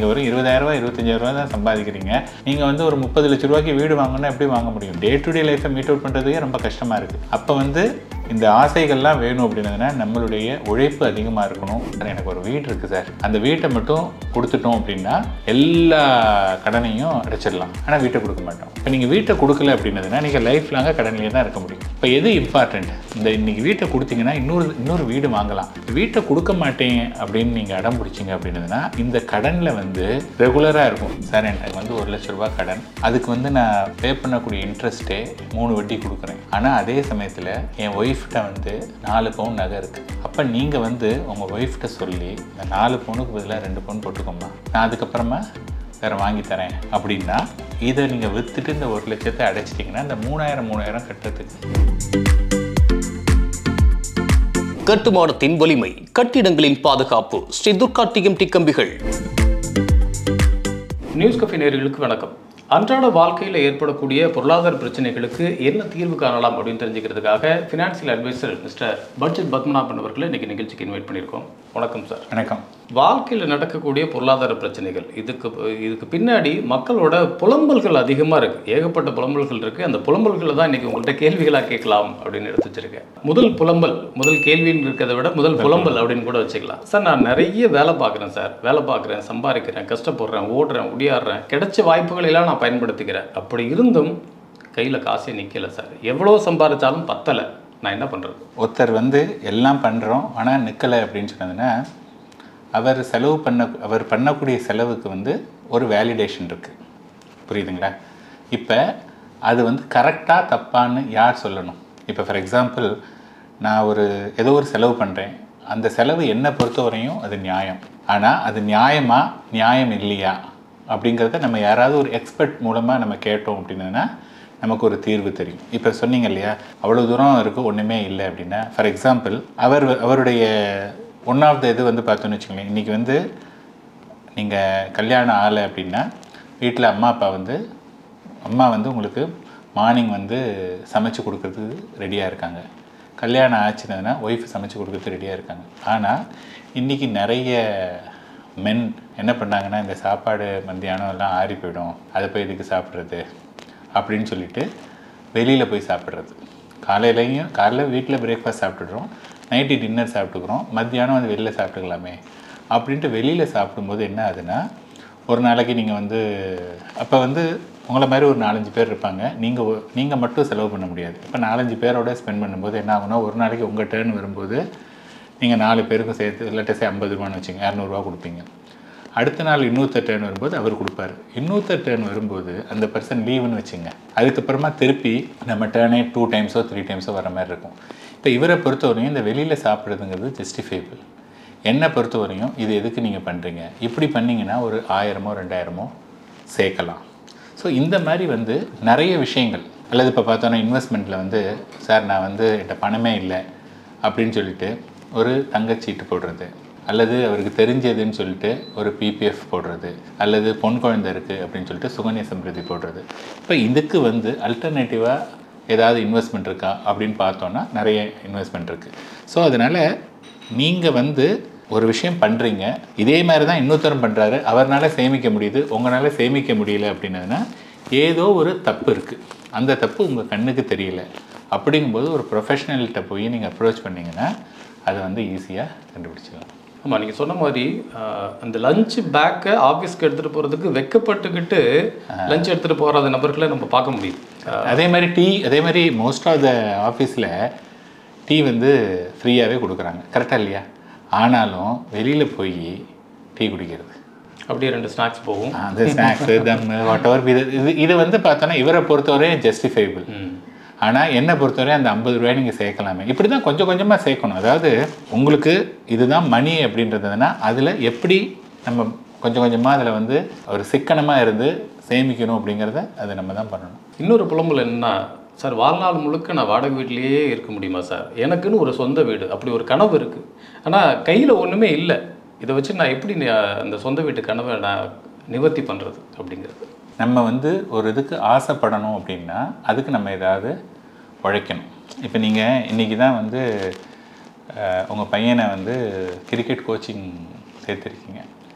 நீங்கள் ஒரு இருபதாயிரரூவா இருபத்தஞ்சாயிரரூவா தான் சம்பாதிக்கிறீங்க நீங்கள் வந்து ஒரு முப்பது லட்ச ரூபாய்க்கு வீடு வாங்கணும்னா எப்படி வாங்க முடியும் டே டு டே லைஃப்பை மீட் அவுட் பண்ணுறதுக்கே ரொம்ப கஷ்டமாக இருக்குது அப்போ வந்து இந்த ஆசைகள்லாம் வேணும் அப்படின்னதுனா நம்மளுடைய உழைப்பு அதிகமாக இருக்கணும் சார், எனக்கு ஒரு வீடு இருக்குது சார் அந்த வீட்டை மட்டும் கொடுத்துட்டோம் அப்படின்னா எல்லா கடனையும் அடைச்சிடலாம் ஆனால் வீட்டை கொடுக்க மாட்டோம் இப்போ நீங்கள் வீட்டை கொடுக்கல அப்படின்னதுனா நீங்கள் லைஃப் லாங்காக கடன்லேயே தான் இருக்க முடியும் இப்போ எது இம்பார்ட்டண்ட் இந்த இன்னைக்கு வீட்டை கொடுத்தீங்கன்னா இன்னொரு இன்னொரு வீடு வாங்கலாம் வீட்டை கொடுக்க மாட்டேன் அப்படின்னு நீங்கள் அடம் பிடிச்சிங்க அப்படின்னதுனா இந்த கடனில் வந்து ரெகுலராக இருக்கும் சார் எனக்கு வந்து ஒரு லட்ச ரூபாய் கடன் அதுக்கு வந்து நான் பே பண்ணக்கூடிய இன்ட்ரெஸ்ட்டே மூணு வட்டி கொடுக்குறேன் ஆனால் அதே சமயத்தில் என் ஒய்ஃப்கிட்ட வந்து நாலு பவுன் நகை இருக்குது அப்போ நீங்கள் வந்து உங்கள் ஒய்ஃப்கிட்ட சொல்லி இந்த நாலு பவுனுக்கு பதிலாக ரெண்டு பவுன் போட்டுக்கோமா நான் அதுக்கப்புறமா வேறு வாங்கி தரேன் அப்படின்னா இதை நீங்கள் விற்றுட்டு இந்த ஒரு லட்சத்தை அடைச்சிட்டிங்கன்னா இந்த மூணாயிரம் மூணாயிரம் கட்டுறதுக்கு கட்டுமானத்தின் வலிமை கட்டிடங்களின் பாதுகாப்பு ஸ்ரீ துர்கா டிஎம்டி கம்பிகள் நியூஸ் கஃபே நேயர்களுக்கு வணக்கம் அன்றாட வாழ்க்கையில் ஏற்படக்கூடிய பொருளாதார பிரச்சனைகளுக்கு என்ன தீர்வு காணலாம் அப்படின்னு தெரிஞ்சுக்கிறதுக்காக financial advisor mister budget Padmanabhan அவர்களை இன்னைக்கு நிகழ்ச்சிக்கு இன்வைட் பண்ணியிருக்கோம் வணக்கம் சார் வணக்கம் வாழ்க்கையில் நடக்கக்கூடிய பொருளாதார பிரச்சனைகள் இதுக்கு இதுக்கு பின்னாடி மக்களோட புலம்பல்கள் அதிகமாக இருக்குது ஏகப்பட்ட புலம்பல்கள் இருக்குது அந்த புலம்பல்களை தான் இன்னைக்கு உங்கள்கிட்ட கேள்விகளாக கேட்கலாம் அப்படின்னு எடுத்து வச்சிருக்கேன் முதல் புலம்பல் முதல் கேள்வின்னு இருக்கிறத விட முதல் புலம்பல் அப்படின்னு கூட வச்சுக்கலாம் சார் நான் நிறைய வேலை பார்க்குறேன் சார் வேலை பார்க்குறேன் சம்பாதிக்கிறேன் கஷ்டப்படுறேன் ஓடுறேன் ஒடியாடுறேன் கிடைச்ச வாய்ப்புகளை எல்லாம் நான் பயன்படுத்திக்கிறேன் அப்படி இருந்தும் கையில் காசே நிற்கல சார் எவ்வளோ சம்பாதிச்சாலும் பத்தலை நான் என்ன பண்ணுறது ஒருத்தர் வந்து எல்லாம் பண்ணுறோம் ஆனால் நிற்கலை அப்படின்னு சொன்னதுன்னா அவர் செலவு பண்ண அவர் பண்ணக்கூடிய செலவுக்கு வந்து ஒரு வேலிடேஷன் இருக்குது புரியுதுங்களா இப்போ அது வந்து கரெக்டாக தப்பான்னு யார் சொல்லணும் இப்போ ஃபார் எக்ஸாம்பிள் நான் ஒரு ஏதோ ஒரு செலவு பண்ணுறேன் அந்த செலவு என்னை பொறுத்தவரையும் அது நியாயம் ஆனால் அது நியாயமா நியாயம் இல்லையா அப்படிங்கிறத நம்ம யாராவது ஒரு எக்ஸ்பர்ட் மூலமாக நம்ம கேட்டோம் அப்படின்னா நமக்கு ஒரு தீர்வு தெரியும் இப்போ சொன்னீங்க இல்லையா அவ்வளோ தூரம் இருக்குது ஒன்றுமே இல்லை அப்படின்னா ஃபார் எக்ஸாம்பிள் அவர் அவருடைய ஒன் ஆஃப் த இது வந்து பார்த்தோன்னு வச்சுக்கோங்களேன் இன்றைக்கி வந்து நீங்கள் கல்யாணம் ஆகலை அப்படின்னா வீட்டில் அம்மா அப்பா வந்து அம்மா வந்து உங்களுக்கு மார்னிங் வந்து சமைச்சு கொடுக்கறதுக்கு ரெடியாக இருக்காங்க கல்யாணம் ஆச்சுனதுன்னா ஒய்ஃப் சமைச்சு கொடுக்கறதுக்கு ரெடியாக இருக்காங்க ஆனால் இன்றைக்கி நிறைய மென் என்ன பண்ணாங்கன்னா இந்த சாப்பாடு மத்தியானம் எல்லாம் ஆறி போயிடும் அதை போய் இதுக்கு சாப்பிட்றது அப்படின்னு சொல்லிட்டு வெளியில் போய் சாப்பிட்றது காலையிலையும் காலைல வீட்டில் பிரேக்ஃபாஸ்ட் சாப்பிட்டுடுறோம் நைட்டு டின்னர் சாப்பிட்டுக்கிறோம் மத்தியானம் வந்து வெளியில் சாப்பிட்டுக்கலாமே அப்படின்ட்டு வெளியில் சாப்பிடும்போது என்ன ஆகுதுன்னா ஒரு நாளைக்கு நீங்கள் வந்து அப்போ வந்து உங்களை மாதிரி ஒரு நாலஞ்சு பேர் இருப்பாங்க நீங்கள் நீங்கள் மட்டும் செலவு பண்ண முடியாது இப்போ நாலஞ்சு பேரோட ஸ்பெண்ட் பண்ணும்போது என்ன ஆகும்னா ஒரு நாளைக்கு உங்கள் டேர்ன் வரும்போது நீங்கள் நாலு பேருக்கும் சேர்த்து இல்லாட்டே ஐம்பது ரூபான்னு வச்சுங்க இரநூறுவா கொடுப்பீங்க அடுத்த நாள் இன்னொருத்தர் டேர்ன் வரும்போது அவர் கொடுப்பாரு இன்னொருத்தர் டேர்ன் வரும்போது அந்த பர்சன் லீவுன்னு வச்சுங்க அதுக்கப்புறமா திருப்பி நம்ம டேர்னே டூ டைம்ஸோ த்ரீ டைம்ஸோ வர மாதிரி இருக்கும் இப்போ இவரை பொறுத்தவரையும் இந்த வெளியில் சாப்பிட்றதுங்கிறது ஜஸ்டிஃபைபிள் என்னை பொறுத்தவரையும் இது எதுக்கு நீங்கள் பண்ணுறீங்க இப்படி பண்ணீங்கன்னா ஒரு ஆயிரமோ ரெண்டாயிரமோ சேர்க்கலாம் ஸோ இந்த மாதிரி வந்து நிறைய விஷயங்கள் அல்லது இப்போ பார்த்தோன்னா இன்வெஸ்ட்மெண்ட்டில் வந்து சார் நான் வந்து என்கிட்ட பணமே இல்லை அப்படின்னு சொல்லிட்டு ஒரு தங்கச்சீட்டு போடுறது அல்லது அவருக்கு தெரிஞ்சதுன்னு சொல்லிட்டு ஒரு பிபிஎஃப் போடுறது அல்லது பொன் குழந்தை இருக்குது அப்படின்னு சொல்லிட்டு சுகன்ய சம்பிரதி போடுறது இப்போ இதுக்கு வந்து அல்டர்னேட்டிவாக ஏதாவது இன்வெஸ்ட்மெண்ட் இருக்கா அப்படின்னு பார்த்தோன்னா நிறைய இன்வெஸ்ட்மெண்ட் இருக்குது ஸோ அதனால் நீங்கள் வந்து ஒரு விஷயம் பண்ணுறீங்க இதே மாதிரி தான் இன்னொருத்தரும் பண்ணுறாரு அவர்னால சேமிக்க முடியுது உங்களால் சேமிக்க முடியல அப்படின்னதுன்னா ஏதோ ஒரு தப்பு இருக்குது அந்த தப்பு உங்கள் கண்ணுக்கு தெரியல அப்படிங்கும்போது ஒரு ப்ரொஃபஷனல்கிட்ட போய் நீங்கள் அப்ரோச் பண்ணிங்கன்னா அதை வந்து ஈஸியாக கண்டுபிடிச்சிடலாம் ஆமாம் நீங்கள் சொன்ன மாதிரி ஆஹ், அந்த லஞ்ச் பேக்கை ஆஃபீஸ்க்கு எடுத்துகிட்டு போகிறதுக்கு வெக்கப்பட்டுக்கிட்டு லஞ்ச் எடுத்துகிட்டு போகிற நபர்களை நம்ம பார்க்க முடியும் ஆஹ், அதே மாதிரி டீ அதே மாதிரி மோஸ்ட் ஆஃப் த ஆஃபீஸில் டீ வந்து ஃப்ரீயாகவே கொடுக்குறாங்க கரெக்டாக இல்லையா ஆனாலும் வெளியில் போய் டீ குடிக்கிறது அப்படியே ரெண்டு ஸ்நாக்ஸ் போகும் அந்த ஸ்நாக்ஸு தம் வாட் எவர் இது இது இது வந்து பார்த்தோன்னா இவரை பொறுத்தவரை ஜஸ்டிஃபைபிள் ஆனால் என்னை பொறுத்தவரை அந்த ஐம்பது ரூபாய் நீங்கள் சேர்க்கலாமே இப்படி தான் கொஞ்சம் கொஞ்சமாக சேர்க்கணும் அதாவது உங்களுக்கு இதுதான் மணி அப்படின்றதுனா அதில் எப்படி நம்ம கொஞ்சம் கொஞ்சமாக அதில் வந்து ஒரு சிக்கனமாக இருந்து சேமிக்கணும் அப்படிங்கிறத அதை நம்ம தான் பண்ணணும் இன்னொரு புலம்பல் என்னன்னா சார் வாழ்நாள் முழுக்க நான் வாடகை வீட்டிலேயே இருக்க முடியுமா சார் எனக்குன்னு ஒரு சொந்த வீடு அப்படி ஒரு கனவு இருக்குது ஆனால் கையில் ஒன்றுமே இல்லை இதை வச்சு நான் எப்படி நி- அந்த சொந்த வீட்டு கனவை நான் நிவர்த்தி பண்ணுறது அப்படிங்கிறது நம்ம வந்து ஒரு இதுக்கு ஆசைப்படணும் அப்படின்னா அதுக்கு நம்ம ஏதாவது உழைக்கணும் இப்போ நீங்கள் இன்றைக்கி தான் வந்து உங்கள் பையனை வந்து கிரிக்கெட் கோச்சிங் சேர்த்துருக்கீங்க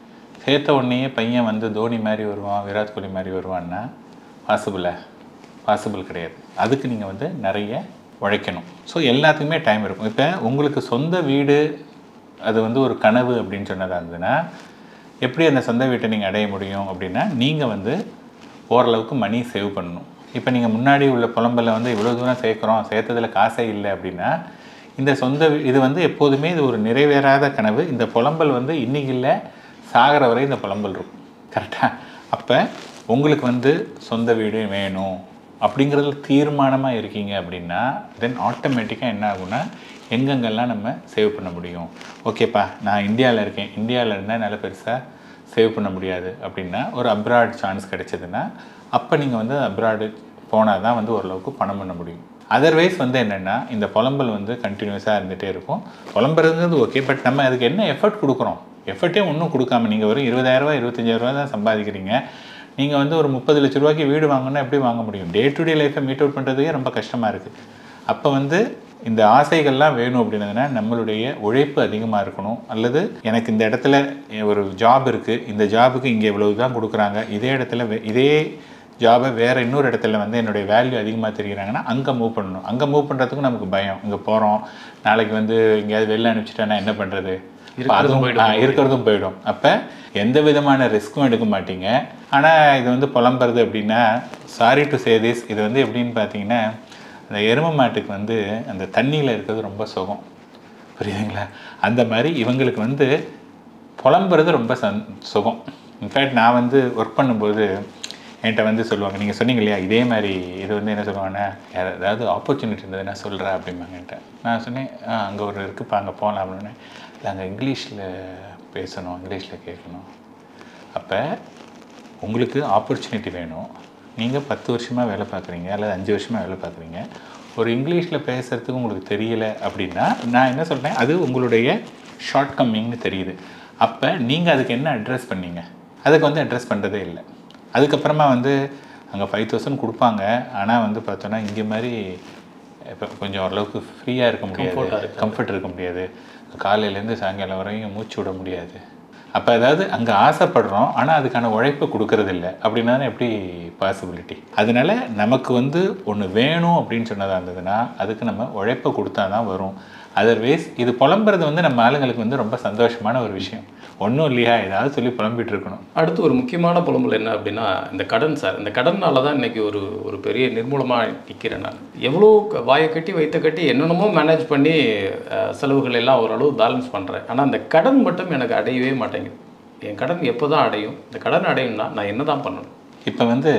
சேர்த்த உடனேயே பையன் வந்து தோனி மாதிரி வருவான் விராட் கோலி மாதிரி வருவான்னா பாசிபிளா பாசிபிள் கிடையாது அதுக்கு நீங்கள் வந்து நிறைய உழைக்கணும் ஸோ எல்லாத்துக்குமே டைம் இருக்கும் இப்போ உங்களுக்கு சொந்த வீடு அது வந்து ஒரு கனவு அப்படின்னு சொன்னதாக இருந்ததுன்னா எப்படி அந்த சொந்த வீட்டை நீங்கள் அடைய முடியும் அப்படின்னா நீங்கள் வந்து ஓரளவுக்கு மணி சேவ் பண்ணணும் இப்போ நீங்கள் முன்னாடி உள்ள புலம்பலை வந்து இவ்வளோ தூரம் சேர்க்குறோம் சேர்த்ததில் காசே இல்லை அப்படின்னா இந்த சொந்த வீ- இது வந்து எப்போதுமே இது ஒரு நிறைவேறாத கனவு இந்த புலம்பல் வந்து இன்னைக்கு இல்லை சாகிற வரை இந்த புலம்பல் இருக்கும் கரெக்டாக அப்போ உங்களுக்கு வந்து சொந்த வீடு வேணும் அப்படிங்கிறதுல தீர்மானமாக இருக்கீங்க அப்படின்னா தென் ஆட்டோமேட்டிக்காக என்ன ஆகும்னா எங்கெங்கெல்லாம் நம்ம சேவ் பண்ண முடியும் ஓகேப்பா நான் இந்தியாவில் இருக்கேன் இந்தியாவில் இருந்தால் நல்ல பெருசாக சேவ் பண்ண முடியாது அப்படின்னா ஒரு அப்ராட் சான்ஸ் கிடைச்சதுன்னா அப்போ நீங்கள் வந்து அப்ராடு போனால் தான் வந்து ஓரளவுக்கு பணம் பண்ண முடியும் அதர்வைஸ் வந்து என்னென்னா இந்த புலம்பல் வந்து கண்டினியூஸாக இருந்துகிட்டே இருக்கும் புலம்புறதுங்கிறது ஓகே பட் நம்ம அதுக்கு என்ன எஃபர்ட் கொடுக்குறோம் எஃபர்ட்டே ஒன்றும் கொடுக்காம நீங்கள் வெறும் இருபதாயிரரூவா இருபத்தஞ்சாயிரரூவா தான் சம்பாதிக்கிறீங்க நீங்கள் வந்து ஒரு முப்பது லட்ச ரூபாய்க்கு வீடு வாங்கினா எப்படி வாங்க முடியும் டே டு டே லைஃப்பை மீட் அவுட் பண்ணுறதுக்கே ரொம்ப கஷ்டமாக இருக்குது அப்போ வந்து இந்த ஆசைகள்லாம் வேணும் அப்படின்னதுன்னா நம்மளுடைய உழைப்பு அதிகமாக இருக்கணும் அல்லது எனக்கு இந்த இடத்துல ஒரு ஜாப் இருக்குது இந்த ஜாபுக்கு இங்கே இவ்வளவு தான் கொடுக்குறாங்க இதே இடத்துல வே- இதே ஜாபை வேறு இன்னொரு இடத்துல வந்து என்னுடைய வேல்யூ அதிகமாக தெரிகிறாங்கன்னா அங்கே மூவ் பண்ணணும் அங்கே மூவ் பண்ணுறதுக்கும் நமக்கு பயம் இங்கே போகிறோம் நாளைக்கு வந்து எங்கேயாவது வெளில அனுப்பிச்சிட்டா நான் என்ன பண்ணுறது அதுவும் ஆ, இருக்கிறதும் போயிடும் அப்போ எந்த விதமான ரிஸ்க்கும் எடுக்க மாட்டீங்க ஆனால் இது வந்து புலம்புறது அப்படின்னா சாரி டு சே திஸ் இது வந்து எப்படின்னு பார்த்தீங்கன்னா அந்த எருமை மாட்டுக்கு வந்து அந்த தண்ணியில் இருக்கிறது ரொம்ப சுகம் புரியுதுங்களா அந்த மாதிரி இவங்களுக்கு வந்து புலம்புறது ரொம்ப சந் சுகம் இன்ஃபேக்ட் நான் வந்து ஒர்க் பண்ணும்போது என்கிட்ட வந்து சொல்லுவாங்க நீங்கள் சொன்னீங்க இல்லையா இதே மாதிரி இது வந்து என்ன சொல்லுவாங்கன்னா யார் ஏதாவது ஆப்பர்ச்சுனிட்டி இருந்ததுன்னா சொல்கிறேன் அப்படிம்பாங்க என்கிட்ட நான் சொன்னேன் ஆ அங்கே ஒரு இருக்குப்பா அங்கே போகலாம் அப்படின்னு இல்லை அங்கே இங்கிலீஷில் பேசணும் இங்கிலீஷில் கேட்கணும் அப்போ உங்களுக்கு ஆப்பர்ச்சுனிட்டி வேணும் நீங்கள் பத்து வருஷமாக வேலை பார்க்குறீங்க அல்லது அஞ்சு வருஷமாக வேலை பார்க்குறீங்க ஒரு இங்கிலீஷில் பேசுகிறதுக்கு உங்களுக்கு தெரியல அப்படின்னா நான் என்ன சொல்கிறேன் அது உங்களுடைய ஷார்ட் கம்மிங்னு தெரியுது அப்போ நீங்கள் அதுக்கு என்ன அட்ரஸ் பண்ணீங்க அதுக்கு வந்து அட்ரஸ் பண்ணுறதே இல்லை அதுக்கப்புறமா வந்து அங்கே ஃபைவ் தௌசண்ட் கொடுப்பாங்க ஆனால் வந்து பார்த்தோன்னா இங்கே மாதிரி இப்போ கொஞ்சம் ஓரளவுக்கு ஃப்ரீயாக இருக்க முடியாது கம்ஃபர்ட் இருக்க முடியாது காலையிலேருந்து சாயங்காலம் வரையும் மூச்சு விட முடியாது அப்போ அதாவது அங்கே ஆசைப்படுறோம் ஆனால் அதுக்கான உழைப்பை கொடுக்கறது இல்லை அப்படின்னா எப்படி பாசிபிலிட்டி அதனால நமக்கு வந்து ஒன்று வேணும் அப்படின்னு சொன்னதாக இருந்ததுன்னா அதுக்கு நம்ம உழைப்பை கொடுத்தா தான் வரும் அதர்வைஸ் இது புலம்புறது வந்து நம்ம ஆளுங்களுக்கு வந்து ரொம்ப சந்தோஷமான ஒரு விஷயம் ஒன்றும் இல்லையா ஏதாவது சொல்லி புலம்பிட்டு இருக்கணும் அடுத்து ஒரு முக்கியமான புலம்பல் என்ன அப்படின்னா இந்த கடன் சார் இந்த கடன்னால தான் இன்னைக்கு ஒரு ஒரு பெரிய நிர்மூலமாக நிற்கிறேன் நான் எவ்வளோ க- வாயை கட்டி வைத்த கட்டி என்னென்னமோ மேனேஜ் பண்ணி அஹ், செலவுகள் எல்லாம் ஓரளவு பேலன்ஸ் பண்ணுறேன் ஆனால் அந்த கடன் மட்டும் எனக்கு அடையவே மாட்டேங்குது என் கடன் எப்போ தான் அடையும் இந்த கடன் அடையும்னா நான் என்ன தான் பண்ணணும் இப்போ வந்து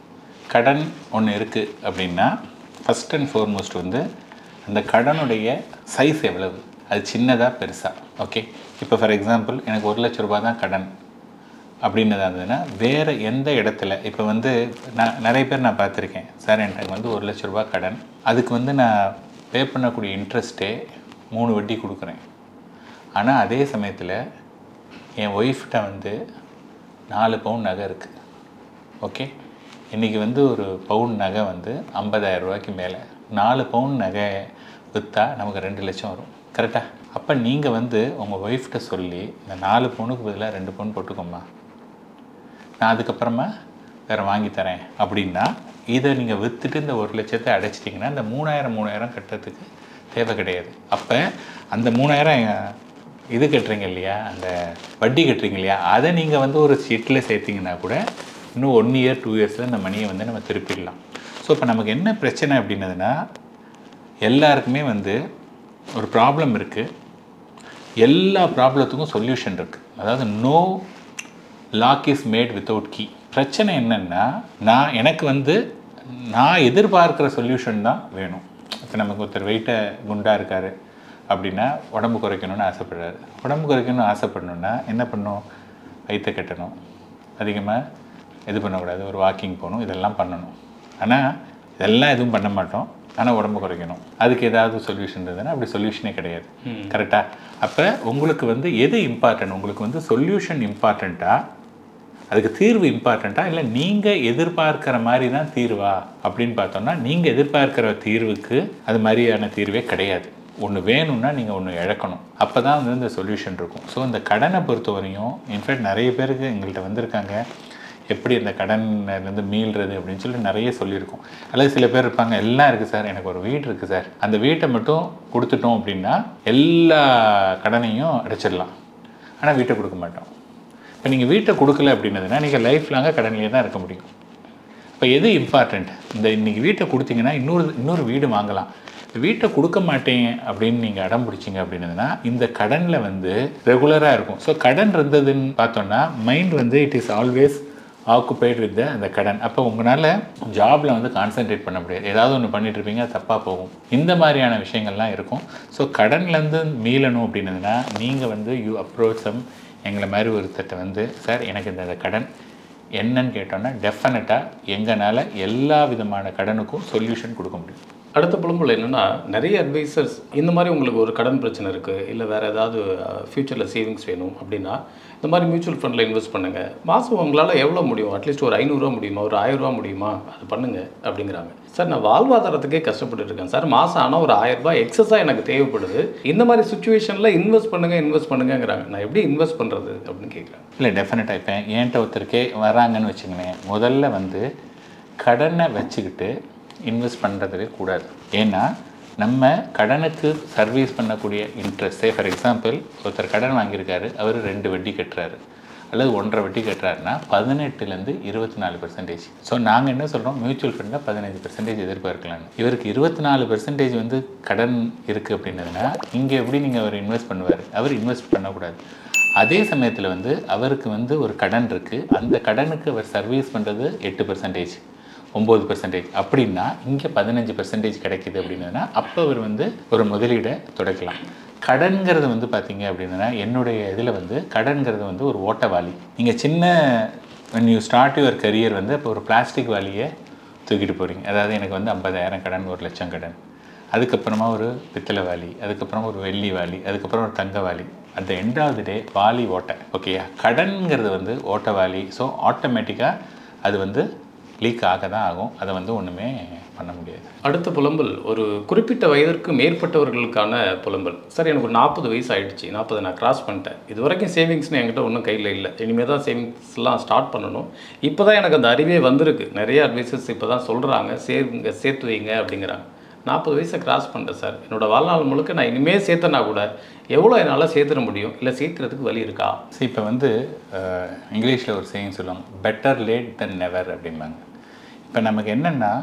கடன் ஒன்று இருக்குது அப்படின்னா ஃபஸ்ட் அண்ட் foremost வந்து அந்த கடனுடைய சைஸ் எவ்வளவு அது சின்னதாக பெருசாக ஓகே இப்போ ஃபார் எக்ஸாம்பிள் எனக்கு ஒரு லட்ச ரூபாய் தான் கடன் அப்படின்னதா இருந்ததுன்னா வேறு எந்த இடத்துல இப்போ வந்து நான் நிறைய பேர் நான் பார்த்துருக்கேன் சார் எனக்கு வந்து ஒரு லட்ச ரூபாய் கடன் அதுக்கு வந்து நான் பே பண்ணக்கூடிய இன்ட்ரெஸ்ட்டே மூணு வட்டி கொடுக்குறேன் ஆனால் அதே சமயத்தில் என் ஒய்ஃப்கிட்ட வந்து நாலு பவுன் நகை இருக்குது ஓகே இன்றைக்கி வந்து ஒரு பவுன் நகை வந்து 50000 ரூபாய்க்கு மேலே நாலு பவுன் நகை விற்றா நமக்கு ரெண்டு லட்சம் வரும் கரெக்டாக அப்போ நீங்கள் வந்து உங்கள் ஒய்ஃப்கிட்ட சொல்லி இந்த நாலு பவுனுக்கு பதிலாக ரெண்டு பவுன் போட்டுக்கோமா நான் அதுக்கப்புறமா வேறு வாங்கி தரேன் அப்படின்னா இதை நீங்கள் விற்றுட்டு இந்த ஒரு லட்சத்தை அடைச்சிட்டிங்கன்னா இந்த மூணாயிரம் மூணாயிரம் கட்டுறதுக்கு தேவை கிடையாது அப்போ அந்த மூணாயிரம் இது கட்டுறீங்க இல்லையா அந்த வட்டி கட்டுறீங்க இல்லையா அதை நீங்கள் வந்து ஒரு சீட்டில் சேர்த்தீங்கன்னா கூட இன்னும் ஒன் இயர் டூ இயர்ஸில் இந்த மணியை வந்து நம்ம திருப்பிடலாம் ஸோ இப்போ நமக்கு என்ன பிரச்சனை அப்படின்னதுன்னா எல்லாருக்குமே வந்து ஒரு ப்ராப்ளம் இருக்குது எல்லா ப்ராப்ளத்துக்கும் சொல்யூஷன் இருக்குது அதாவது no lock is made without key பிரச்சனை என்னென்னா நான் எனக்கு வந்து நான் எதிர்பார்க்குற சொல்யூஷன் தான் வேணும் இப்போ நமக்கு ஒருத்தர் வெயிட்டை குண்டாக இருக்கார் அப்படின்னா உடம்பு குறைக்கணும்னு ஆசைப்படுறாரு உடம்பு குறைக்கணும்னு ஆசைப்படணுன்னா என்ன பண்ணணும் வயிற்றை கட்டணும் அதிகமாக இது பண்ணக்கூடாது ஒரு வாக்கிங் போகணும் இதெல்லாம் பண்ணணும் ஆனால் இதெல்லாம் எதுவும் பண்ண மாட்டோம் ஆனால் உடம்பு குறைக்கணும் அதுக்கு ஏதாவது சொல்யூஷன் இருந்ததுன்னா அப்படி சொல்யூஷனே கிடையாது கரெக்டாக அப்போ உங்களுக்கு வந்து எது இம்பார்ட்டன்ட் உங்களுக்கு வந்து சொல்யூஷன் இம்பார்ட்டண்ட்டா அதுக்கு தீர்வு இம்பார்ட்டண்ட்டா இல்லை நீங்கள் எதிர்பார்க்கிற மாதிரி தான் தீர்வா அப்படின்னு பார்த்தோம்னா நீங்கள் எதிர்பார்க்கிற தீர்வுக்கு அது மாதிரியான தீர்வே கிடையாது ஒன்று வேணும்னா நீங்கள் ஒன்று இழக்கணும் அப்போ தான் வந்து இந்த சொல்யூஷன் இருக்கும் ஸோ இந்த கடனை பொறுத்தவரையும் இன்ஃபேக்ட் நிறைய பேருக்கு எங்கள்கிட்ட வந்திருக்காங்க எப்படி இந்த கடன்லேருந்து மீள்றது அப்படின்னு சொல்லி நிறைய சொல்லியிருக்கோம் அல்லது சில பேர் இருப்பாங்க எல்லாம் இருக்குது சார் எனக்கு ஒரு வீடு இருக்குது சார் அந்த வீட்டை மட்டும் கொடுத்துட்டோம் அப்படின்னா எல்லா கடனையும் அடைச்சிடலாம் ஆனால் வீட்டை கொடுக்க மாட்டோம் இப்போ நீங்கள் வீட்டை கொடுக்கல அப்படின்னதுன்னா நீங்கள் லைஃப் லாங்காக கடன்லேயே தான் இருக்க முடியும் இப்போ எது இம்பார்ட்டண்ட் இந்த இன்னைக்கு வீட்டை கொடுத்தீங்கன்னா இன்னொரு இன்னொரு வீடு வாங்கலாம் வீட்டை கொடுக்க மாட்டேன் அப்படின்னு நீங்கள் அடம் பிடிச்சிங்க அப்படின்னதுன்னா இந்த கடனில் வந்து ரெகுலராக இருக்கும் ஸோ கடன் இருந்ததுன்னு பார்த்தோன்னா மைண்ட் வந்து it is always occupied with அந்த கடன் அப்போ உங்களால் ஜாபில் வந்து கான்சென்ட்ரேட் பண்ண முடியாது ஏதாவது ஒன்று பண்ணிட்டு இருப்பீங்க அது தப்பாக போகும் இந்த மாதிரியான விஷயங்கள்லாம் இருக்கும் ஸோ கடன்லேருந்து மீளணும் அப்படின்னதுன்னா நீங்கள் வந்து யூ அப்ரோச் சம் எங்களை மாதிரி ஒருத்தட்ட வந்து சார் எனக்கு இந்த கடன் என்னன்னு கேட்டோன்னா டெஃபினட்டாக எங்களால் எல்லா விதமான கடனுக்கும் சொல்யூஷன் கொடுக்க முடியும் அடுத்த புலம்புல என்னென்னா நிறைய அட்வைசர்ஸ் இந்த மாதிரி உங்களுக்கு ஒரு கடன் பிரச்சனை இருக்குது இல்லை வேறு ஏதாவது ஃப்யூச்சரில் சேவிங்ஸ் வேணும் அப்படின்னா இந்த மாதிரி மியூச்சுவல் ஃபண்டில் இன்வெஸ்ட் பண்ணுங்கள் மாதம் உங்களால் எவ்வளோ முடியும் அட்லீஸ்ட் ஒரு ஐநூறுரூவா முடியுமா ஒரு ஆயிரரூவா முடியுமா அது பண்ணுங்கள் அப்படிங்கிறாங்க சார் நான் வாழ்வாதாரத்துக்கே கஷ்டப்பட்டு இருக்கேன் சார் மாதம் ஆனால் ஒரு ஆயிரரூபா எக்ஸஸாக எனக்கு தேவைப்படுது இந்த மாதிரி சுச்சுவேஷனில் இன்வெஸ்ட் பண்ணுங்கள் இன்வெஸ்ட் பண்ணுங்கங்கிறாங்க நான் எப்படி இன்வெஸ்ட் பண்ணுறது அப்படின்னு கேட்குறேன் இல்லை டெஃபினட்டாக இப்போ என்கிட்ட ஒருத்தருக்கே வராங்கன்னு வச்சுங்களேன் முதல்ல வந்து கடனை வச்சுக்கிட்டு இன்வெஸ்ட் பண்ணுறதுவே கூடாது ஏன்னா நம்ம கடனுக்கு சர்வீஸ் பண்ணக்கூடிய இன்ட்ரெஸ்ட் ஃபார் எக்ஸாம்பிள் ஒருத்தர் கடன் வாங்கியிருக்காரு அவர் ரெண்டு வட்டி கட்டுறாரு அல்லது ஒன்றரை வட்டி கட்டுறாருன்னா பதினெட்டுலேருந்து இருபத்தி நாலு பெர்சன்டேஜ் ஸோ நாங்கள் என்ன சொல்கிறோம் மியூச்சுவல் ஃபண்டில் பதினஞ்சு பெர்சன்டேஜ் எதிர்பார்க்கலாம்னு இவருக்கு இருபத்தி நாலு பெர்சன்டேஜ் வந்து கடன் இருக்குது அப்படின்னதுன்னா இங்கே எப்படி நீங்கள் அவர் இன்வெஸ்ட் பண்ணுவார் அவர் இன்வெஸ்ட் பண்ணக்கூடாது அதே சமயத்தில் வந்து அவருக்கு வந்து ஒரு கடன் இருக்குது அந்த கடனுக்கு அவர் சர்வீஸ் பண்ணுறது எட்டு பெர்சன்டேஜ் ஒம்பது பெர்சன்டேஜ் அப்படின்னா இங்கே பதினஞ்சு பெர்சன்டேஜ் கிடைக்குது அப்படின்னா அப்போ அவர் வந்து ஒரு முதலீடை தொடக்கலாம் கடன்கிறது வந்து பார்த்தீங்க அப்படின்னா என்னுடைய இதில் வந்து கடன்கிறது வந்து ஒரு ஓட்டவாளி நீங்கள் சின்ன when you start your career வந்து இப்போ ஒரு பிளாஸ்டிக் வாலியை தூக்கிட்டு போகிறீங்க அதாவது எனக்கு வந்து ஐம்பதாயிரம் கடன் ஒரு லட்சம் கடன் அதுக்கப்புறமா ஒரு பித்தளை வாலி அதுக்கப்புறம் ஒரு வெள்ளி வாலி அதுக்கப்புறம் ஒரு தங்க Vaali at the end of the டே வாலி ஓட்டை ஓகேயா கடன்கிறது வந்து ஓட்ட வாலி ஸோ ஆட்டோமேட்டிக்காக அது வந்து லீக் ஆக தான் ஆகும் அதை வந்து ஒன்றுமே பண்ண முடியாது அடுத்த புலம்பல் ஒரு குறிப்பிட்ட வயதிற்கு மேற்பட்டவர்களுக்கான புலம்பல் சார் எனக்கு ஒரு நாற்பது வயசு ஆயிடுச்சு நாற்பது நான் கிராஸ் பண்ணிட்டேன் இது வரைக்கும் சேவிங்ஸ்னு என்கிட்ட ஒன்றும் கையில் இல்லை இனிமேல் தான் சேவிங்ஸ்லாம் ஸ்டார்ட் பண்ணணும் இப்போ தான் எனக்கு அந்த அறிவே வந்திருக்கு நிறைய அட்வைசஸ் இப்போ தான் சொல்கிறாங்க சேருங்க சேர்த்து வைங்க அப்படிங்கிறாங்க நாற்பது வயசை கிராஸ் பண்ணிட்டேன் சார் என்னோட வாழ்நாள் முழுக்க நான் இனிமேல் சேர்த்தனா கூட எவ்வளோ என்னால் சேர்த்துட முடியும் இல்லை சேர்த்துறதுக்கு வழி இருக்கா ஸோ இப்போ வந்து இங்கிலீஷில் ஒரு சேயிங் சொல்லுவாங்க பெட்டர் லேட் தென் நெவர் அப்படிம்பாங்க இப்போ நமக்கு என்னென்னா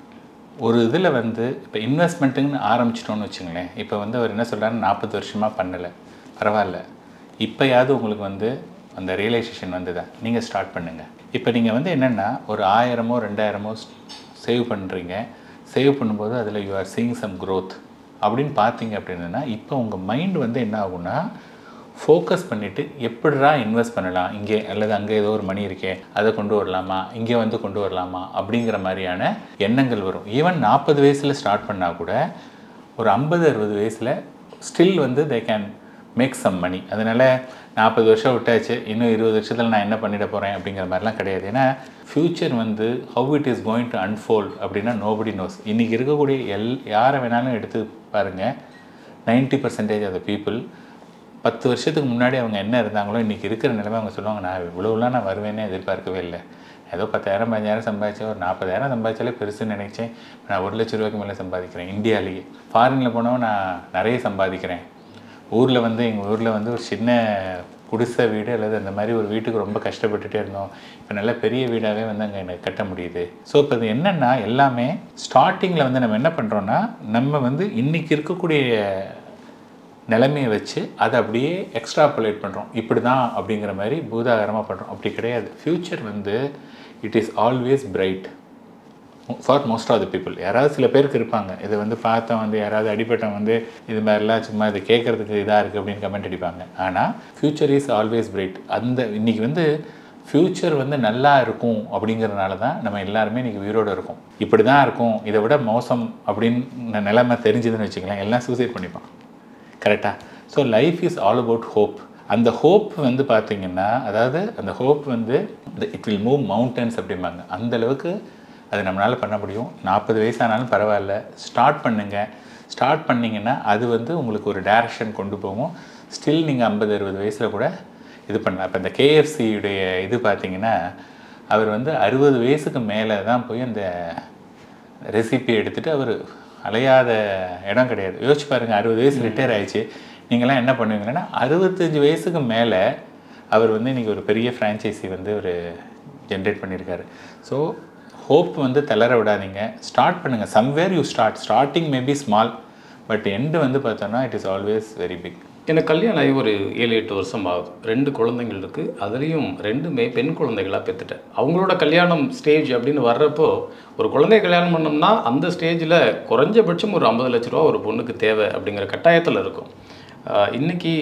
ஒரு இதில் வந்து இப்போ இன்வெஸ்ட்மெண்ட்டுன்னு ஆரம்பிச்சிட்டோன்னு வச்சுங்களேன் இப்போ வந்து அவர் என்ன சொல்கிறாரு நாற்பது வருஷமாக பண்ணலை பரவாயில்ல இப்போயாவது உங்களுக்கு வந்து அந்த ரியலைசேஷன் வந்ததா நீங்கள் ஸ்டார்ட் பண்ணுங்கள் இப்போ நீங்கள் வந்து என்னென்னா ஒரு ஆயிரமோ ரெண்டாயிரமோ சேவ் பண்ணுறீங்க சேவ் பண்ணும்போது அதில் you are seeing some growth அப்படின்னு பார்த்தீங்க அப்படின்னா இப்போ உங்கள் மைண்ட் வந்து என்ன ஆகும்னா ஃபோக்கஸ் பண்ணிவிட்டு எப்படிடா இன்வெஸ்ட் பண்ணலாம் இங்கே அல்லது அங்கே ஏதோ ஒரு மணி இருக்கே அதை கொண்டு வரலாமா இங்கே வந்து கொண்டு வரலாமா அப்படிங்கிற மாதிரியான எண்ணங்கள் வரும் ஈவன் நாற்பது வயசில் ஸ்டார்ட் பண்ணால் கூட ஒரு ஐம்பது அறுபது வயசில் ஸ்டில் வந்து they can make some money அதனால் நாற்பது வருஷம் விட்டாச்சு இன்னும் இருபது வருஷத்தில் நான் என்ன பண்ணிட போகிறேன் அப்படிங்கிற மாதிரிலாம் கிடையாது ஏன்னா ஃப்யூச்சர் வந்து how it is going to unfold அப்படின்னா நோபடி நோஸ் இன்றைக்கி இருக்கக்கூடிய எல் யாரை வேணாலும் எடுத்து பாருங்கள் ninety percentage of the people பத்து வருஷத்துக்கு முன்னாடி அவங்க என்ன இருந்தாங்களோ இன்றைக்கி இருக்கிற நிலைமை அவங்க சொல்லுவாங்க நான் இவ்வளோலாம் நான் வருவேனே எதிர்பார்க்கவே இல்லை ஏதோ பத்தாயிரம் பதினஞ்சாயிரம் சம்பாதிச்சேன் ஒரு நாற்பதாயிரம் சம்பாதிச்சாலே பெருசுன்னு நினைச்சேன் நான் ஒரு லட்ச ரூபாய்க்கு மேலே சம்பாதிக்கிறேன் இந்தியாலேயே ஃபாரினில் போனவன் நான் நிறைய சம்பாதிக்கிறேன் ஊரில் வந்து எங்கள் ஊரில் வந்து ஒரு சின்ன குடிசை வீடு அல்லது அந்த மாதிரி ஒரு வீட்டுக்கு ரொம்ப கஷ்டப்பட்டுட்டே இருந்தோம் இப்போ நல்ல பெரிய வீடாகவே வந்து அங்கே எனக்கு கட்ட முடியுது ஸோ இப்போ இது என்னென்னா எல்லாமே ஸ்டார்டிங்கில் வந்து நம்ம என்ன பண்ணுறோன்னா நம்ம வந்து இன்றைக்கி இருக்கக்கூடிய நிலைமையை வச்சு அதை அப்படியே எக்ஸ்ட்ராபுலேட் பண்ணுறோம் இப்படி தான் அப்படிங்கிற மாதிரி பூதாகரமாக பண்ணுறோம் அப்படி கிடையாது ஃப்யூச்சர் வந்து it is always bright for most of the people யாராவது சில பேருக்கு இருப்பாங்க இதை வந்து பார்த்தவன் வந்து யாராவது அடிப்பட்டவன் வந்து இது மாதிரிலாம் சும்மா இது கேட்குறதுக்கு இதாக இருக்குது அப்படின்னு கமெண்ட் அடிப்பாங்க ஆனால் ஃப்யூச்சர் இஸ் ஆல்வேஸ் பிரைட் அந்த இன்னைக்கு வந்து ஃப்யூச்சர் வந்து நல்லா இருக்கும் அப்படிங்கிறதுனால தான் நம்ம எல்லாருமே இன்றைக்கி உயிரோடு இருக்கோம் இப்படி தான் இருக்கும் இதை விட மோசம் அப்படின்னு நிலைமை தெரிஞ்சதுன்னு வச்சுக்கலாம் எல்லாம் சூசைட் பண்ணிப்பான் கரெக்டாக so life is all about hope அந்த ஹோப் வந்து பார்த்தீங்கன்னா அதாவது அந்த ஹோப் வந்து இட் வில் மூவ் மவுண்டன்ஸ் அப்படிம்பாங்க அந்த அளவுக்கு அது நம்மளால் பண்ண முடியும் நாற்பது வயசானாலும் பரவாயில்ல ஸ்டார்ட் பண்ணுங்கள் ஸ்டார்ட் பண்ணிங்கன்னா அது வந்து உங்களுக்கு ஒரு டைரக்ஷன் கொண்டு போகும் ஸ்டில் நீங்கள் ஐம்பது அறுபது வயசில் கூட இது பண்ணலாம் இப்போ இந்த கேஎஃப்சியுடைய இது பார்த்தீங்கன்னா அவர் வந்து அறுபது வயசுக்கு மேலே தான் போய் அந்த ரெசிபி எடுத்துகிட்டு அவர் அலையாத இடம் கிடையாது யோசிச்சு பாருங்கள் அறுபது வயசு ரிட்டையர் ஆயிடுச்சு நீங்களாம் என்ன பண்ணுவீங்கன்னா அறுபத்தஞ்சு வயசுக்கு மேலே அவர் வந்து இன்றைக்கி ஒரு பெரிய ஃப்ரான்ச்சைசி வந்து ஒரு ஜென்ரேட் பண்ணியிருக்காரு ஸோ ஹோப் வந்து தளர விடாதீங்க ஸ்டார்ட் பண்ணுங்கள் somewhere you start starting maybe small but end வந்து பார்த்தோன்னா it is always very big எனக்கு கல்யாணம் ஆகி ஒரு ஏழு எட்டு வருஷம் ஆகுது ரெண்டு குழந்தைங்கள் இருக்குது அதுலேயும் ரெண்டுமே பெண் குழந்தைகளாக பெற்றுட்டேன் அவங்களோட கல்யாணம் ஸ்டேஜ் அப்படின்னு வர்றப்போ ஒரு குழந்தைய கல்யாணம் பண்ணோம்னா அந்த ஸ்டேஜில் குறைஞ்சபட்சம் ஒரு ஐம்பது லட்ச ரூபா ஒரு பொண்ணுக்கு தேவை அப்படிங்கிற கட்டாயத்தில் இருக்கும் ஆஹ் இன்னைக்கு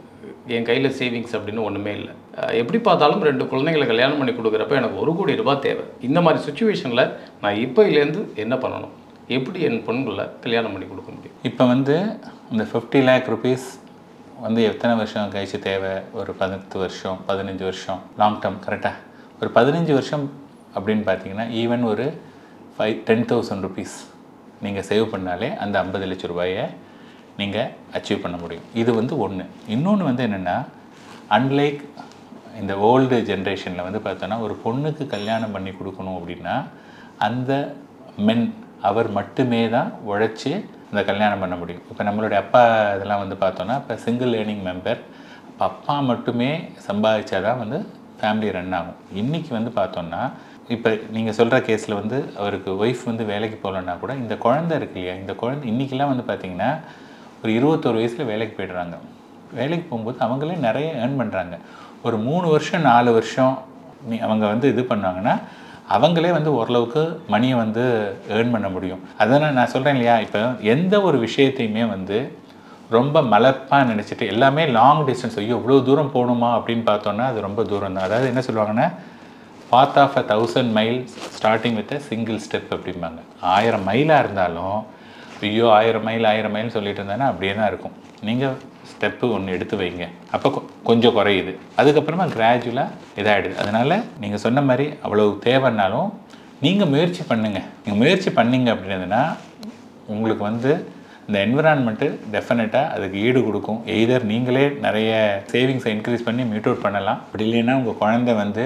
என் கையில் சேவிங்ஸ் அப்படின்னு ஒன்றுமே இல்லை ஆஹ் எப்படி பார்த்தாலும் ரெண்டு குழந்தைங்களை கல்யாணம் பண்ணி கொடுக்குறப்ப எனக்கு ஒரு கோடி ரூபாய் தேவை இந்த மாதிரி சுச்சுவேஷனில் நான் இப்போலேருந்து என்ன பண்ணணும் எப்படி என் பொண்களை கல்யாணம் பண்ணி கொடுக்க முடியும் இப்போ வந்து இந்த ஃபிஃப்டி லேக் ருபீஸ் வந்து எத்தனை வருஷம் கழிச்சு தேவை ஒரு பதினெட்டு வருஷம் பதினஞ்சு வருஷம் லாங் டேர்ம் கரெக்டாக ஒரு பதினஞ்சு வருஷம் அப்படின்னு பார்த்தீங்கன்னா ஈவன் ஒரு ஃபைவ் டென் தௌசண்ட் ருபீஸ் நீங்கள் சேவ் பண்ணாலே அந்த ஐம்பது லட்ச ரூபாயை நீங்கள் அச்சீவ் பண்ண முடியும் இது வந்து ஒன்று இன்னொன்று வந்து என்னென்னா அன்லைக் இந்த ஓல்டு ஜென்ரேஷனில் வந்து பார்த்தோன்னா ஒரு பொண்ணுக்கு கல்யாணம் பண்ணி கொடுக்கணும் அப்படின்னா அந்த மென் அவர் மட்டுமே தான் உழைச்சி அந்த கல்யாணம் பண்ண முடியும் இப்போ நம்மளுடைய அப்பா இதெல்லாம் வந்து பார்த்தோன்னா இப்போ சிங்கிள் ஏர்னிங் மெம்பர் அப்போ அப்பா மட்டுமே சம்பாதிச்சா தான் வந்து ஃபேமிலி ரன் ஆகும் இன்றைக்கி வந்து பார்த்தோன்னா இப்போ நீங்கள் சொல்கிற கேஸில் வந்து அவருக்கு ஒய்ஃப் வந்து வேலைக்கு போகலன்னா கூட இந்த குழந்தை இருக்கு இல்லையா இந்த குழந்தை இன்றைக்கெல்லாம் வந்து பார்த்திங்கன்னா ஒரு இருபத்தோரு வயசில் வேலைக்கு போயிடுறாங்க வேலைக்கு போகும்போது அவங்களே நிறைய ஏர்ன் பண்ணுறாங்க ஒரு மூணு வருஷம் நாலு வருஷம் நீ அவங்க வந்து இது பண்ணாங்கன்னா அவங்களே வந்து ஓரளவுக்கு மணியை வந்து ஏர்ன் பண்ண முடியும் அதனால் நான் சொல்கிறேன் இல்லையா இப்போ எந்த ஒரு விஷயத்தையுமே வந்து ரொம்ப மலப்பாக நினச்சிட்டு எல்லாமே லாங் டிஸ்டன்ஸ் ஐயோ இவ்வளோ தூரம் போகணுமா அப்படின்னு பார்த்தோன்னா அது ரொம்ப தூரம் தான் அதாவது என்ன சொல்லுவாங்கன்னா path of a thousand mile starting with a single step அப்படிம்பாங்க ஆயிரம் மைலாக இருந்தாலும் ஐயோ ஆயிரம் மைல் ஆயிரம் மைல் சொல்லிட்டு இருந்தாங்கன்னா அப்படியே தான் இருக்கும் நீங்கள் ஸ்டெப்பு ஒன்று எடுத்து வைங்க அப்போ கொ- கொஞ்சம் குறையுது அதுக்கப்புறமா கிராஜுவலாக இதாகிடுது அதனால் நீங்கள் சொன்ன மாதிரி அவ்வளோ தேவைன்னாலும் நீங்கள் முயற்சி பண்ணுங்கள் நீங்கள் முயற்சி பண்ணீங்க அப்படின்னதுன்னா உங்களுக்கு வந்து இந்த என்விரான்மெண்ட்டு டெஃபினட்டாக அதுக்கு ஈடு கொடுக்கும் எய்தர் நீங்களே நிறைய சேவிங்ஸை இன்க்ரீஸ் பண்ணி மியூட் அவுட் பண்ணலாம் அப்படி இல்லைன்னா உங்கள் குழந்தை வந்து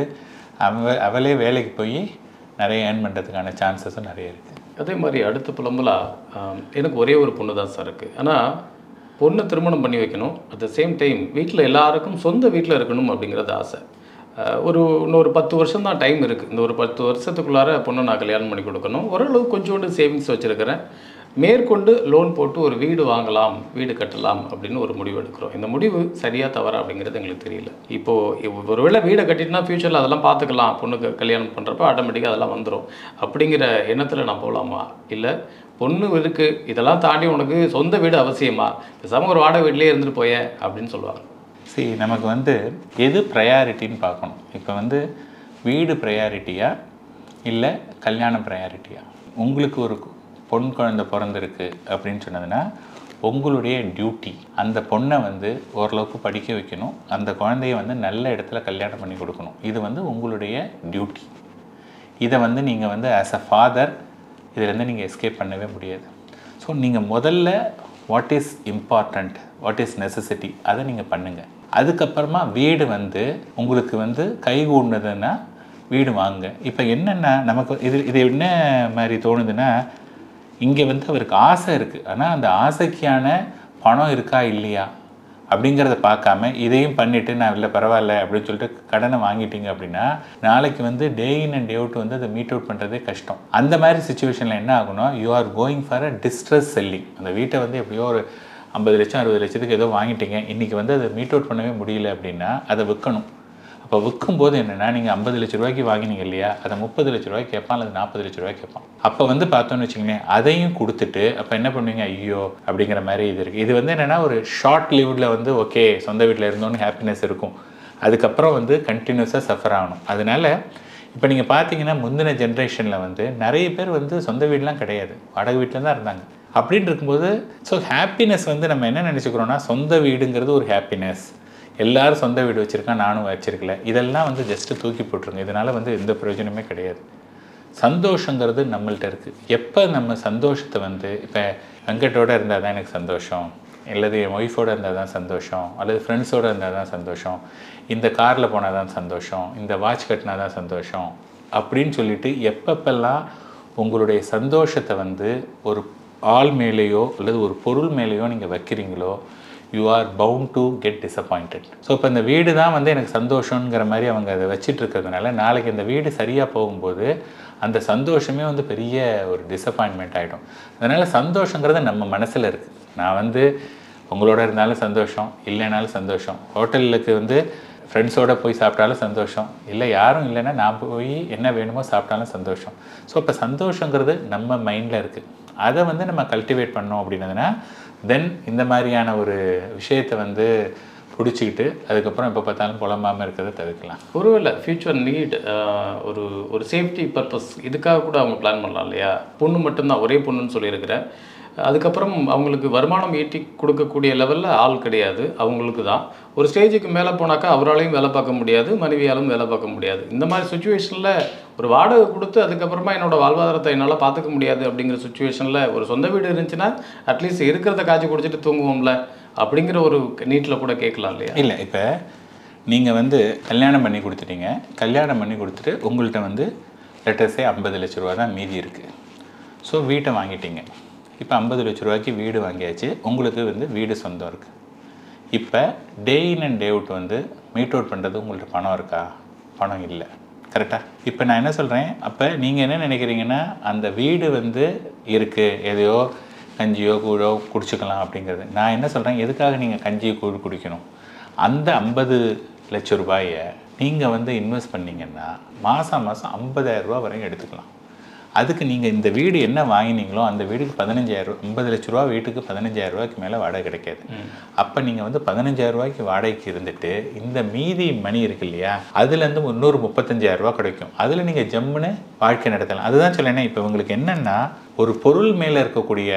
அவ அவளே வேலைக்கு போய் நிறைய ஏர்ன் பண்ணுறதுக்கான சான்சஸும் நிறைய இருக்குது அதே மாதிரி அடுத்த புலம்புலா ஆம், எனக்கு ஒரே ஒரு பொண்ணு தான் சார் இருக்குது ஆனால் பொண்ணு திருமணம் பண்ணி வைக்கணும் அட் த சேம் டைம் வீட்டில் எல்லாருக்கும் சொந்த வீட்டில் இருக்கணும் அப்படிங்கிறது ஆசை ஆஹ், ஒரு இன்னொரு பத்து வருஷம் தான் டைம் இருக்குது இந்த ஒரு பத்து வருஷத்துக்குள்ளார பொண்ணை நான் கல்யாணம் பண்ணி கொடுக்கணும் ஓரளவு கொஞ்சோண்டு சேவிங்ஸ் வச்சுருக்கிறேன் மேற்கொண்டு லோன் போட்டு ஒரு வீடு வாங்கலாம் வீடு கட்டலாம் அப்படின்னு ஒரு முடிவு எடுக்கிறோம் இந்த முடிவு சரியா தவறா அப்படிங்கிறது எங்களுக்கு தெரியல இப்போது ஒருவேளை வீடை கட்டிட்டுனா ஃப்யூச்சரில் அதெல்லாம் பார்த்துக்கலாம் பொண்ணுக்கு கல்யாணம் பண்ணுறப்ப ஆட்டோமேட்டிக்காக அதெல்லாம் வந்துடும் அப்படிங்கிற எண்ணத்தில் நான் போகலாமா இல்லை பொண்ணு இருக்கு இதெல்லாம் தாண்டி உனக்கு சொந்த வீடு அவசியமா பேசாமல் ஒரு வாடகை வீட்டிலே இருந்துட்டு போய அப்படின்னு சொல்லுவாங்க சரி நமக்கு வந்து எது ப்ரையாரிட்டின்னு பார்க்கணும் இப்போ வந்து வீடு ப்ரையாரிட்டியா இல்லை கல்யாணம் ப்ரையாரிட்டியா உங்களுக்கு ஒரு கு- பொன் குழந்தை பிறந்திருக்கு அப்படின்னு சொன்னதுன்னா உங்களுடைய டியூட்டி அந்த பொண்ணை வந்து ஓரளவுக்கு படிக்க வைக்கணும் அந்த குழந்தைய வந்து நல்ல இடத்துல கல்யாணம் பண்ணி கொடுக்கணும் இது வந்து உங்களுடைய டியூட்டி இதை வந்து நீங்கள் வந்து ஆஸ் அ ஃபாதர் இதிலேருந்து நீங்கள் எஸ்கேப் பண்ணவே முடியாது ஸோ நீங்கள் முதல்ல what is important what is necessity அதை நீங்கள் பண்ணுங்கள் அதுக்கப்புறமா வீடு வந்து உங்களுக்கு வந்து கைகூடுனதுன்னா வீடு வாங்க இப்போ என்னென்னா நமக்கு இது இது என்ன மாதிரி தோணுதுன்னா இங்கே வந்து அவருக்கு ஆசை இருக்குது ஆனால் அந்த ஆசைக்கான பணம் இருக்கா இல்லையா அப்படிங்கிறத பார்க்காம இதையும் பண்ணிவிட்டு நான் இல்லை பரவாயில்ல அப்படின்னு சொல்லிட்டு கடனை வாங்கிட்டீங்க அப்படின்னா நாளைக்கு வந்து டே இன் அண்ட் டே அவுட் வந்து அதை மீட் அவுட் பண்ணுறதே கஷ்டம் அந்த மாதிரி சுச்சுவேஷனில் என்ன ஆகும்னா you are going for a distress selling அந்த வீட்டை வந்து எப்படியோ ஒரு ஐம்பது லட்சம் அறுபது லட்சத்துக்கு ஏதோ வாங்கிட்டீங்க இன்றைக்கி வந்து அதை மீட் அவுட் பண்ணவே முடியல அப்படின்னா அதை விற்கணும் அப்போ விற்கும்போது என்னென்னா நீங்கள் ஐம்பது லட்ச ரூபாய்க்கு வாங்கினீங்க இல்லையா அதை முப்பது லட்ச ரூபாய்க்கு கேட்பான் அல்லது நாற்பது லட்ச ரூபாய்க்கு கேட்பான் அப்போ வந்து பார்த்தோன்னு வச்சுங்களேன் அதையும் கொடுத்துட்டு அப்போ என்ன பண்ணுவீங்க ஐயோ அப்படிங்கிற மாதிரி இது இருக்குது இது வந்து என்னென்னா ஒரு ஷார்ட் லிவ்டில் வந்து ஓகே சொந்த வீட்டில் இருந்தோன்னு ஹாப்பினஸ் இருக்கும் அதுக்கப்புறம் வந்து கண்டினியூஸாக சஃபர் ஆகணும் அதனால இப்போ நீங்கள் பார்த்தீங்கன்னா முந்தின ஜென்ரேஷனில் வந்து நிறைய பேர் வந்து சொந்த வீடுலாம் கிடையாது வாடகை வீட்டில் தான் இருந்தாங்க அப்படின்னு இருக்கும்போது ஸோ ஹாப்பினஸ் வந்து நம்ம என்ன நினச்சிக்கிறோன்னா சொந்த வீடுங்கிறது ஒரு ஹாப்பினஸ் எல்லாரும் சொந்த வீடு வச்சுருக்கான் நானும் வச்சிருக்கல இதெல்லாம் வந்து ஜஸ்ட்டு தூக்கி போட்டுருங்க இதனால் வந்து எந்த பிரயோஜனமே கிடையாது சந்தோஷங்கிறது நம்மள்ட்ட இருக்குது எப்போ நம்ம சந்தோஷத்தை வந்து இப்போ வெங்கட்டோட இருந்தால் தான் எனக்கு சந்தோஷம் அல்லது என் ஒய்ஃபோடு இருந்தால் தான் சந்தோஷம் அல்லது ஃப்ரெண்ட்ஸோடு இருந்தால் தான் சந்தோஷம் இந்த காரில் போனால் தான் சந்தோஷம் இந்த வாட்ச் கட்டினா தான் சந்தோஷம் அப்படின்னு சொல்லிட்டு எப்பப்பெல்லாம் உங்களுடைய சந்தோஷத்தை வந்து ஒரு ஆள் மேலேயோ அல்லது ஒரு பொருள் மேலேயோ நீங்கள் வைக்கிறீங்களோ you are bound to get disappointed so இப்போ இந்த வீடு தான் வந்து எனக்கு சந்தோஷங்கிற மாதிரி அவங்க அதை வச்சிட்டு இருக்கிறதுனால நாளைக்கு இந்த வீடு சரியாக போகும்போது அந்த சந்தோஷமே வந்து பெரிய ஒரு டிசப்பாயின்மெண்ட் ஆகிடும் அதனால் சந்தோஷங்கிறது நம்ம மனசில் இருக்குது நான் வந்து உங்களோட இருந்தாலும் சந்தோஷம் இல்லைனாலும் சந்தோஷம் ஹோட்டலுக்கு வந்து ஃப்ரெண்ட்ஸோட போய் சாப்பிட்டாலும் சந்தோஷம் இல்லை யாரும் இல்லைன்னா நான் போய் என்ன வேணுமோ சாப்பிட்டாலும் சந்தோஷம் ஸோ இப்போ சந்தோஷங்கிறது நம்ம மைண்டில் இருக்குது அதை வந்து நம்ம கல்டிவேட் பண்ணோம் அப்படின்னதுன்னா தென் இந்த மாதிரியான ஒரு விஷயத்தை வந்து பிடிச்சிக்கிட்டு அதுக்கப்புறம் எப்போ பார்த்தாலும் புலம்பாமல் இருக்கிறத தவிர்க்கலாம் ஒருவேளை ஃபியூச்சர் நீட் ஒரு ஒரு சேஃப்டி பர்பஸ் இதுக்காக கூட அவங்க பிளான் பண்ணலாம் இல்லையா பொண்ணு மட்டும்தான் ஒரே பொண்ணுன்னு சொல்லியிருக்கிறேன் அதுக்கப்புறம் அவங்களுக்கு வருமானம் ஈட்டி கொடுக்கக்கூடிய லெவலில் ஆள் கிடையாது அவங்களுக்கு தான் ஒரு ஸ்டேஜுக்கு மேலே போனாக்கா அவராலையும் வேலை பார்க்க முடியாது மனைவியாலும் வேலை பார்க்க முடியாது இந்த மாதிரி சுச்சுவேஷனில் ஒரு வாடகை கொடுத்து அதுக்கப்புறமா என்னோட வாழ்வாதாரத்தை என்னால் பார்த்துக்க முடியாது அப்படிங்கிற சுச்சுவேஷனில் ஒரு சொந்த வீடு இருந்துச்சுன்னா அட்லீஸ்ட் இருக்கிறத காய்ச்சி குடிச்சிட்டு தூங்குவோம்ல அப்படிங்கிற ஒரு நீட்டில் கூட கேட்கலாம் இல்லையா இல்லை இப்போ நீங்கள் வந்து கல்யாணம் பண்ணி கொடுத்துட்டீங்க கல்யாணம் பண்ணி கொடுத்துட்டு உங்கள்கிட்ட வந்து லெட்டர்ஸே ஐம்பது லட்ச ரூபா தான் மீதி இருக்குது ஸோ வீட்டை வாங்கிட்டீங்க இப்போ ஐம்பது லட்ச ரூபாய்க்கு வீடு வாங்கியாச்சு உங்களுக்கு வந்து வீடு சொந்தம் இருக்குது இப்போ day in and day out வந்து மீட் அவுட் பண்ணுறது உங்கள்ட்ட பணம் இருக்கா பணம் இல்லை கரெக்டாக இப்போ நான் என்ன சொல்கிறேன் அப்போ நீங்கள் என்ன நினைக்கிறீங்கன்னா அந்த வீடு வந்து இருக்குது எதையோ கஞ்சியோ கூழோ குடிச்சுக்கலாம் அப்படிங்கிறது நான் என்ன சொல்கிறேன் எதுக்காக நீங்கள் கஞ்சி கூழ் குடிக்கணும் அந்த ஐம்பது லட்ச ரூபாயை நீங்கள் வந்து இன்வெஸ்ட் பண்ணீங்கன்னா மாதம் மாதம் ஐம்பதாயிரம் ரூபா வரையும் எடுத்துக்கலாம் அதுக்கு நீங்கள் இந்த வீடு என்ன வாங்கினீங்களோ அந்த வீடுக்கு பதினஞ்சாயிரம் ரூபா ஐம்பது லட்ச ரூபா வீட்டுக்கு பதினஞ்சாயிரம் ரூபாய்க்கு மேலே வாடகை கிடைக்காது அப்போ நீங்கள் வந்து பதினஞ்சாயிரம் ரூபாய்க்கு வாடகைக்கு இருந்துட்டு இந்த மீதி மணி இருக்கு இல்லையா அதுலேருந்து இன்னொரு முப்பத்தஞ்சாயிரம் ரூபா கிடைக்கும் அதில் நீங்கள் ஜம்முன்னு வாழ்க்கை நடத்தலாம் அதுதான் சொல்லேனே இப்போ உங்களுக்கு என்னென்னா ஒரு பொருள் மேலே இருக்கக்கூடிய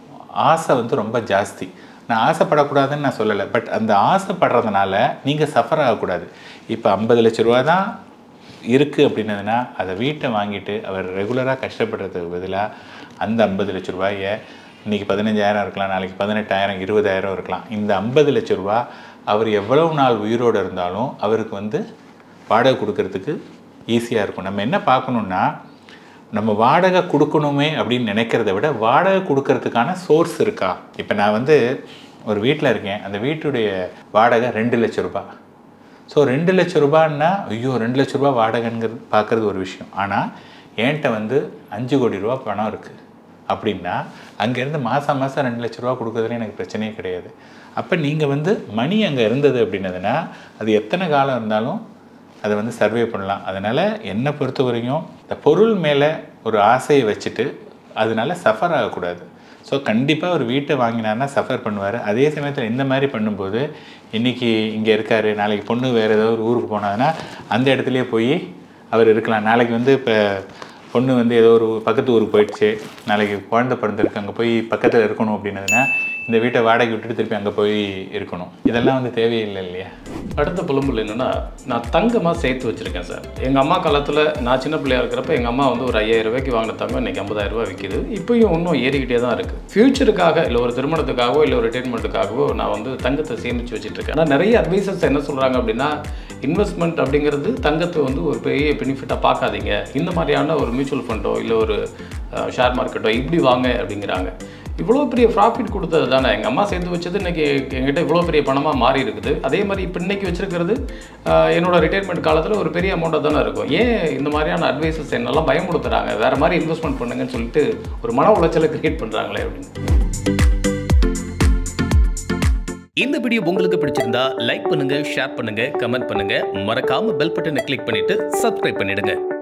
ஆசை வந்து ரொம்ப ஜாஸ்தி நான் ஆசைப்படக்கூடாதுன்னு நான் சொல்லலை பட் அந்த ஆசைப்படுறதுனால நீங்கள் சஃபர் ஆகக்கூடாது இப்போ ஐம்பது லட்ச ரூபா தான் இருக்குது அப்படின்னதுன்னா அதை வீட்டை வாங்கிட்டு அவர் ரெகுலராக கஷ்டப்படுறதுக்கு பதிலாக அந்த ஐம்பது லட்ச ரூபாயை இன்றைக்கி பதினஞ்சாயிரம் இருக்கலாம் நாளைக்கு பதினெட்டாயிரம் இருபதாயிரம் இருக்கலாம் இந்த ஐம்பது லட்ச ரூபா அவர் எவ்வளவு நாள் உயிரோடு இருந்தாலும் அவருக்கு வந்து வாடகை கொடுக்கறதுக்கு ஈஸியாக இருக்கும் நம்ம என்ன பார்க்கணுன்னா நம்ம வாடகை கொடுக்கணுமே அப்படின்னு நினைக்கிறத விட வாடகை கொடுக்கறதுக்கான சோர்ஸ் இருக்கா இப்போ நான் வந்து ஒரு வீட்டில் இருக்கேன் அந்த வீட்டுடைய வாடகை ரெண்டு லட்ச ரூபாய் ஸோ ரெண்டு லட்ச ரூபான்னா ஐயோ ரெண்டு லட்ச ரூபா வாடகைங்கிறது பார்க்குறது ஒரு விஷயம் ஆனால் என்கிட்ட வந்து அஞ்சு கோடி ரூபா பணம் இருக்குது அப்படின்னா அங்கேருந்து மாதம் மாதம் ரெண்டு லட்ச ரூபா கொடுக்குறதுல எனக்கு பிரச்சனையே கிடையாது அப்போ நீங்கள் வந்து மணி அங்கே இருந்தது அப்படின்னதுன்னா அது எத்தனை காலம் இருந்தாலும் அதை வந்து சர்வே பண்ணலாம் அதனால் என்னை பொறுத்த வரைக்கும் இந்த பொருள் மேலே ஒரு ஆசையை வச்சுட்டு அதனால சஃபர் ஆகக்கூடாது ஸோ கண்டிப்பாக ஒரு வீட்டை வாங்கினார்னா சஃபர் பண்ணுவார் அதே சமயத்தில் இந்த மாதிரி பண்ணும்போது இன்றைக்கி இங்கே இருக்கார் நாளைக்கு பொண்ணு வேறு ஏதோ ஒரு ஊருக்கு போனாங்கன்னா அந்த இடத்துலையே போய் அவர் இருக்கலாம் நாளைக்கு வந்து இப்போ பொண்ணு வந்து ஏதோ ஒரு பக்கத்து ஊருக்கு போயிடுச்சு நாளைக்கு குழந்தை பிறந்திருக்கு அங்கே போய் பக்கத்தில் இருக்கணும் அப்படின்னதுன்னா இந்த வீட்டை வாடகை விட்டுட்டு திருப்பி அங்கே போய் இருக்கணும் இதெல்லாம் வந்து தேவையில்லை இல்லையா அடுத்த புலம்புல என்னன்னா நான் தங்கமாக சேர்த்து வச்சுருக்கேன் சார் எங்கள் அம்மா காலத்தில் நான் சின்ன பிள்ளையா இருக்கிறப்ப எங்கள் அம்மா வந்து ஒரு ஐயாயிரம் ரூபாய்க்கு வாங்கின தங்கம் இன்னைக்கு ஐம்பதாயிரம் ரூபாய் விற்கிது இப்பயும் இன்னும் ஏறிக்கிட்டே தான் இருக்குது ஃப்யூச்சருக்காக இல்லை ஒரு திருமணத்துக்காகவோ இல்லை ஒரு ரிட்டைர்மெண்ட்டுக்காகவோ நான் வந்து தங்கத்தை சேமித்து வச்சுட்டு இருக்கேன் ஆனால் நிறைய அட்வைசர்ஸ் என்ன சொல்கிறாங்க அப்படின்னா இன்வெஸ்ட்மெண்ட் அப்படிங்கிறது தங்கத்தை வந்து ஒரு பெரிய பெனிஃபிட்டாக பார்க்காதீங்க இந்த மாதிரியான ஒரு மியூச்சுவல் ஃபண்டோ இல்லை ஒரு ஷேர் மார்க்கெட்டோ இப்படி வாங்க அப்படிங்கிறாங்க இவ்வளோ பெரிய ப்ராஃபிட் கொடுத்தது தானே எங்கள் அம்மா சேர்த்து வச்சது இன்னைக்கு எங்கிட்ட இவ்வளோ பெரிய பணமாக மாறி இருக்குது அதே மாதிரி இப்போ இன்னைக்கு வச்சிருக்கிறது ஆஹ், என்னோட ரிட்டைர்மெண்ட் காலத்தில் ஒரு பெரிய அமௌண்ட்டாக தானே இருக்கும் ஏன் இந்த மாதிரியான அட்வைசஸ் என்னெல்லாம் பயமுடுத்துறாங்க வேறு மாதிரி இன்வெஸ்ட்மெண்ட் பண்ணுங்கன்னு சொல்லிட்டு ஒரு மன உளைச்சலை கிரியேட் பண்ணுறாங்களே அப்படின்னு இந்த வீடியோ உங்களுக்கு பிடிச்சிருந்தா லைக் பண்ணுங்க ஷேர் பண்ணுங்க கமெண்ட் பண்ணுங்க மறக்காம பெல் பட்டனை கிளிக் பண்ணிட்டு சப்ஸ்கிரைப் பண்ணிடுங்க